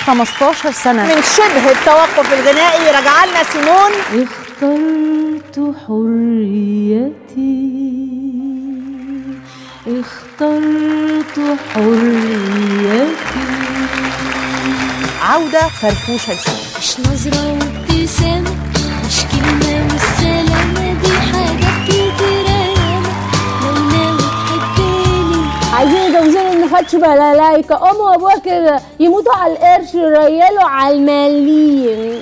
15 سنه من شبه التوقف الغنائي رجع لنا سيمون اخترت حريتي اخترت حريتي عوده فرفوشه لسيمون مش نظرة وابتسامة مش كلمة والسلامة دي حاجات كتيرة ياما لو ناوي تحبني عايزين يجوزوني ان فتش بلالايكا امه وابوها كده يموتوا على القرش يريلوا على المليم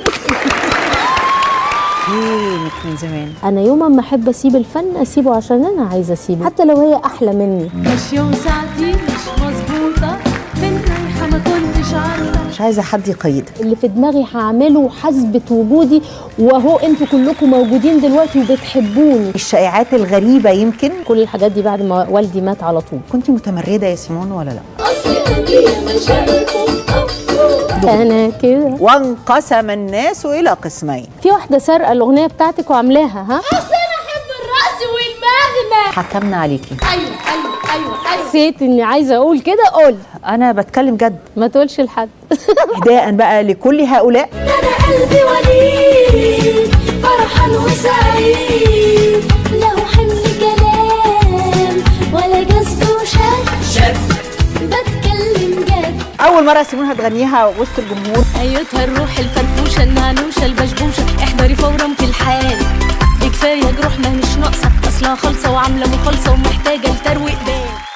فينك من زمان انا يوم ما احب اسيب الفن اسيبه عشان انا عايزه اسيبه حتى لو هي احلى مني ماشية وساعتي مش مظبوطة فين رايحة ما كنتش عارفة مش عايزه حد يقيدك اللي في دماغي هعمله حسبة وجودي وهو انتوا كلكم موجودين دلوقتي وبتحبوني الشائعات الغريبه يمكن كل الحاجات دي بعد ما والدي مات على طول كنت متمرده يا سيمون ولا لا انا كده وانقسم الناس الى قسمين في واحده سارقه الاغنيه بتاعتك وعاملاها ها حكمنا عليكي حسيت اني عايزه اقول كده قول انا بتكلم جد ما تقولش لحد اهداء بقى لكل هؤلاء أنا قلبي وليد فرحان وسعيد له حمل كلام ولا جذب وشك بتكلم جد اول مره سيمون هتغنيها وسط الجمهور أيتها الروح الفرفوشة النعنوشة البشبوشة احضري فورا في الحال دي كفاية جروح ما مش ناقصة أصلها خالصة وعاملة مخالصة ومحتاجة لترويق بال